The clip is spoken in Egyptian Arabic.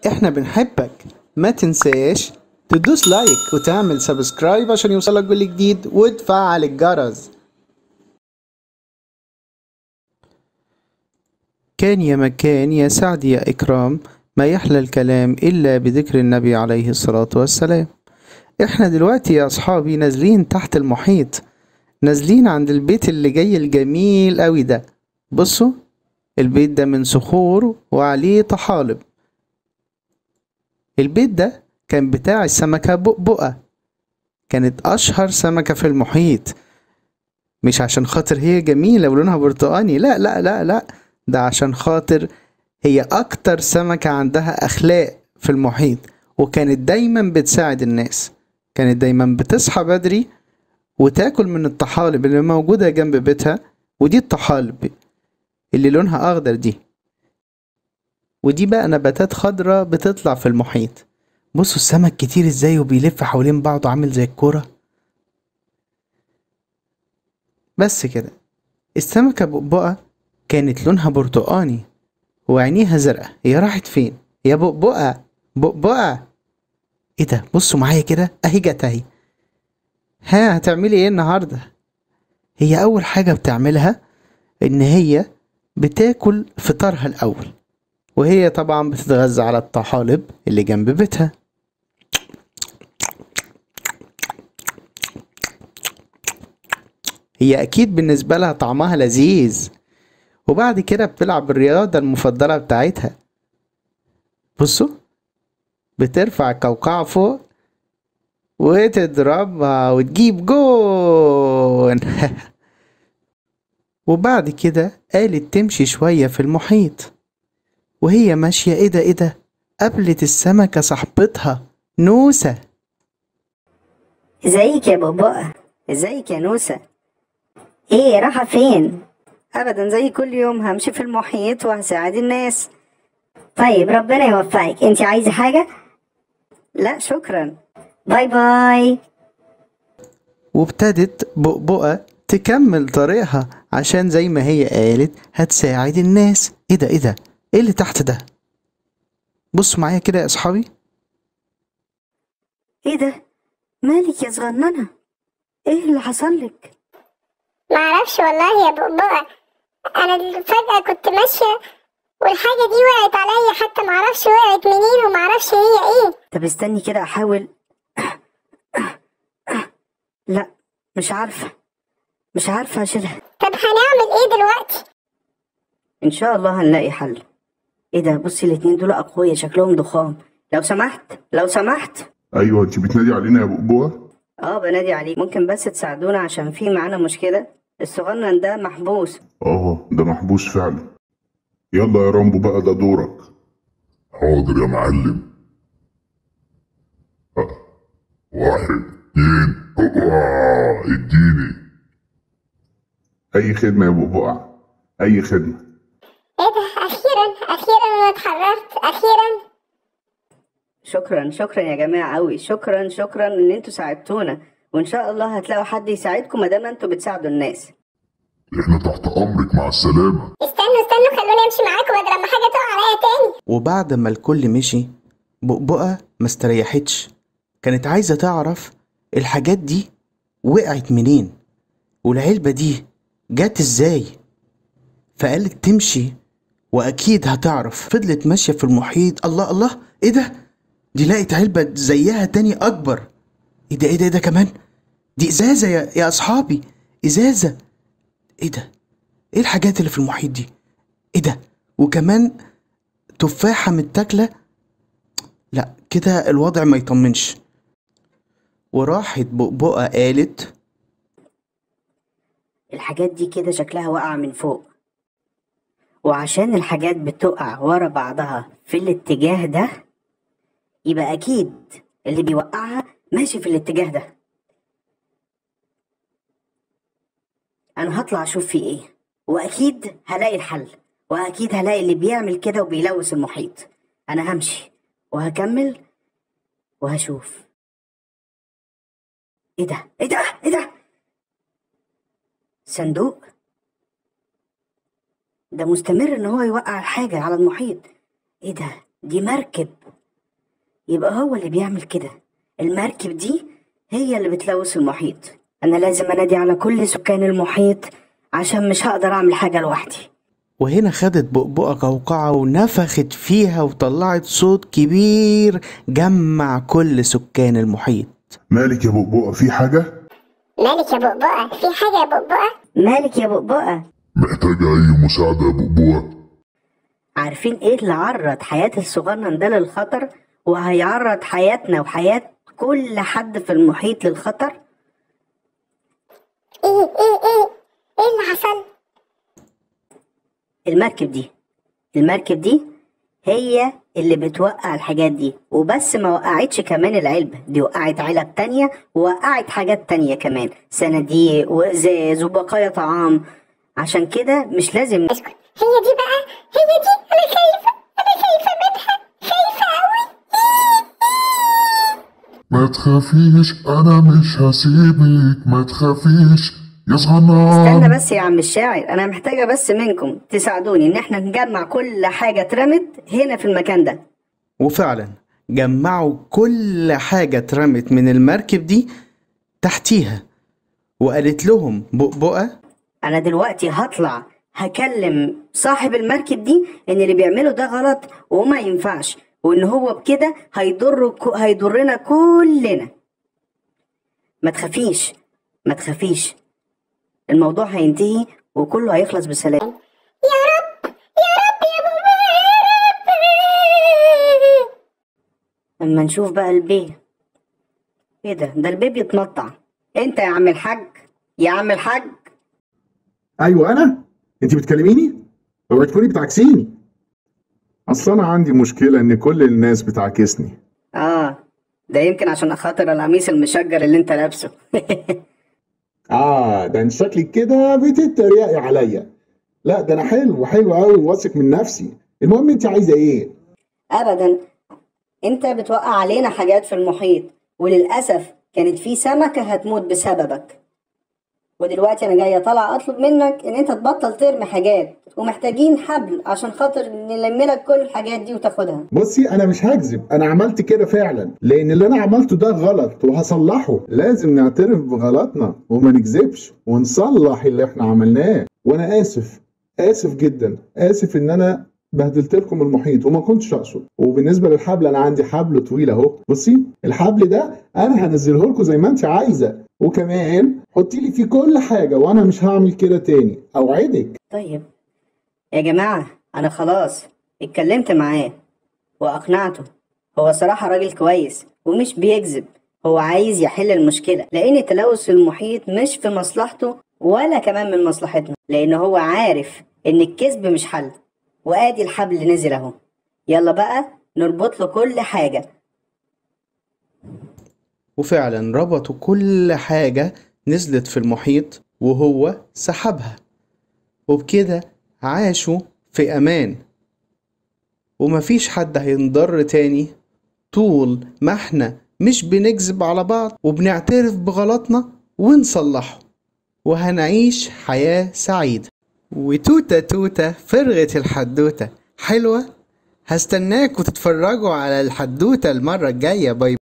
احنا بنحبك ما تنساش تدوس لايك وتعمل سبسكرايب عشان يوصلك كل جديد وتفعل الجرس كان يا مكان يا سعد يا إكرام ما يحلى الكلام إلا بذكر النبي عليه الصلاة والسلام احنا دلوقتي يا أصحابي نازلين تحت المحيط نازلين عند البيت اللي جاي الجميل قوي ده بصوا البيت ده من صخور وعليه طحالب البيت ده كان بتاع السمكة بؤبؤة كانت أشهر سمكة في المحيط مش عشان خاطر هي جميلة ولونها برتقاني لا لا لا لا ده عشان خاطر هي أكتر سمكة عندها أخلاق في المحيط وكانت دايما بتساعد الناس كانت دايما بتصحى بدري وتاكل من الطحالب اللي موجودة جنب بيتها ودي الطحالب اللي لونها أخضر دي ودي بقى نباتات خضراء بتطلع في المحيط بصوا السمك كتير ازاي وبيلف حوالين بعضه عامل زي الكورة بس كده السمكة بؤبؤة كانت لونها برتقاني وعينيها زرقاء هي راحت فين يا بؤبؤة بؤبؤة ايه ده بصوا معايا كده اهي جت اهي ها هتعملي ايه النهاردة هي اول حاجة بتعملها ان هي بتاكل فطارها الاول وهي طبعا بتتغذى على الطحالب اللي جنب بيتها هي اكيد بالنسبة لها طعمها لذيذ وبعد كده بتلعب الرياضة المفضلة بتاعتها بصوا بترفع القوقعة فوق وتضربها وتجيب جون وبعد كده قالت تمشي شوية في المحيط وهي ماشية ايه ده ايه ده قابلت السمكة صاحبتها نوسة ازيك يا بابا ازيك يا نوسة ايه رايحة فين ابدا زي كل يوم همشي في المحيط وهساعد الناس طيب ربنا يوفقك انت عايزة حاجة لا شكرا باي باي وابتدت بؤبؤة تكمل طريقها عشان زي ما هي قالت هتساعد الناس ايه ده ايه ده ايه اللي تحت ده بصوا معايا كده يا اصحابي ايه ده مالك يا صغننة ايه اللي حصل لك معرفش والله يا بقبقة انا فجأة كنت ماشية والحاجة دي وقعت عليا حتى معرفش وقعت منين ومعرفش هي ايه طب استني كده احاول لا مش عارفة مش عارفة اشيلها طب هنعمل ايه دلوقتي ان شاء الله هنلاقي حل ايه ده بصي الاتنين دول اقوياء شكلهم ضخام لو سمحت لو سمحت ايوه انت بتنادي علينا يا بؤبؤة اه بنادي عليك ممكن بس تساعدونا عشان في معانا مشكلة الصغنن ده محبوس اه ده محبوس فعلا يلا يا رامبو بقى ده دورك حاضر يا معلم أه. واحد اتنين آه، اديني اي خدمة يا بؤبؤة اي خدمة ايه ده اخيرا اخيرا انا اتحررت اخيرا شكرا شكرا يا جماعة قوي شكرا شكرا ان انتوا ساعدتونا وان شاء الله هتلاقوا حد يساعدكم ما دام انتوا بتساعدوا الناس احنا تحت امرك مع السلامة استنوا استنوا خلوني امشي معاكم بدل لما حاجة تقع عليا تاني وبعد ما الكل مشي بؤبؤة ما استريحتش كانت عايزة تعرف الحاجات دي وقعت منين والعلبة دي جت ازاي فقالت تمشي واكيد هتعرف فضلت ماشية في المحيط الله الله ايه ده دي لقت علبة زيها تاني اكبر ايه ده ايه ده ايه ده كمان دي ازازة يا, يا اصحابي ازازة ايه ده ايه الحاجات اللي في المحيط دي ايه ده وكمان تفاحة متاكلة لا كده الوضع ما يطمنش وراحت بؤبؤة قالت الحاجات دي كده شكلها واقعة من فوق وعشان الحاجات بتقع ورا بعضها في الاتجاه ده يبقى أكيد اللي بيوقعها ماشي في الاتجاه ده أنا هطلع أشوف في إيه وأكيد هلاقي الحل وأكيد هلاقي اللي بيعمل كده وبيلوث المحيط أنا همشي وهكمل وهشوف إيه ده إيه ده إيه ده صندوق ده مستمر ان هو يوقع الحاجة على المحيط ايه ده دي مركب يبقى هو اللي بيعمل كده المركب دي هي اللي بتلوث المحيط انا لازم انادي على كل سكان المحيط عشان مش هقدر اعمل حاجة لوحدي وهنا خدت بقبقة قوقعة ونفخت فيها وطلعت صوت كبير جمع كل سكان المحيط مالك يا بقبقة في حاجة؟ مالك يا بقبقة في حاجة يا بقبقة مالك يا بقبقة محتاجة أي مساعدة يا بقبقة؟ عارفين ايه اللي عرض حياة الصغنن ده للخطر وهيعرض حياتنا وحياة كل حد في المحيط للخطر ايه ايه ايه ايه اللي حصل المركب دي المركب دي هي اللي بتوقع الحاجات دي وبس ما وقعتش كمان العلبة دي وقعت علب تانية ووقعت حاجات تانية كمان صناديق وإزاز وبقايا طعام عشان كده مش لازم اسكت هي دي بقى هي دي انا خايفة انا خايفة منها خايفة قوي ما تخافيش أنا مش هسيبك ما تخافيش يا استنى صغنن بس يا عم الشاعر انا محتاجة بس منكم تساعدوني ان احنا نجمع كل حاجة اترمت هنا في المكان ده وفعلا جمعوا كل حاجة اترمت من المركب دي تحتيها وقالت لهم بقبقة انا دلوقتي هطلع هكلم صاحب المركب دي ان اللي بيعمله ده غلط وما ينفعش وان هو بكده هيضر هيضرنا كلنا ما تخافيش ما تخافيش الموضوع هينتهي وكله هيخلص بسلام يا رب يا رب يا بابا يا رب اما نشوف بقى البيه ايه ده ده البيه بيتنطع انت يا عم الحاج يا عم الحاج ايوه انا انت بتكلميني اوعي تكوني بتعكسيني اصل انا عندي مشكله ان كل الناس بتعاكسني اه ده يمكن عشان خاطر القميص المشجر اللي انت لابسه اه ده انت شكلك كده بتتريقي عليا لا ده انا حلو حلو قوي واثق من نفسي المهم انت عايزه ايه ابدا انت بتوقع علينا حاجات في المحيط وللاسف كانت في سمكه هتموت بسببك ودلوقتي انا جايه طالعه اطلب منك ان انت تبطل ترمي حاجات ومحتاجين حبل عشان خاطر نلم لك كل الحاجات دي وتاخدها بصي انا مش هكذب انا عملت كده فعلا لان اللي انا عملته ده غلط وهصلحه لازم نعترف بغلطنا وما نكذبش ونصلح اللي احنا عملناه وانا اسف اسف جدا اسف ان انا بهدلت لكم المحيط وما كنتش اقصد وبالنسبه للحبل انا عندي حبل طويل اهو بصي الحبل ده انا هنزله لكم زي ما انت عايزه وكمان حطي لي فيه كل حاجه وانا مش هعمل كده تاني اوعدك طيب يا جماعه انا خلاص اتكلمت معاه واقنعته هو صراحه راجل كويس ومش بيكذب هو عايز يحل المشكله لان تلوث في المحيط مش في مصلحته ولا كمان من مصلحتنا لان هو عارف ان الكذب مش حل وادي الحبل نزل اهو يلا بقى نربط له كل حاجه وفعلا ربطوا كل حاجة نزلت في المحيط وهو سحبها وبكده عاشوا في أمان ومفيش حد هينضر تاني طول ما احنا مش بنكذب على بعض وبنعترف بغلطنا ونصلحه وهنعيش حياة سعيدة وتوتة توتة فرغت الحدوتة حلوة هستناكوا تتفرجوا على الحدوتة المرة الجاية باي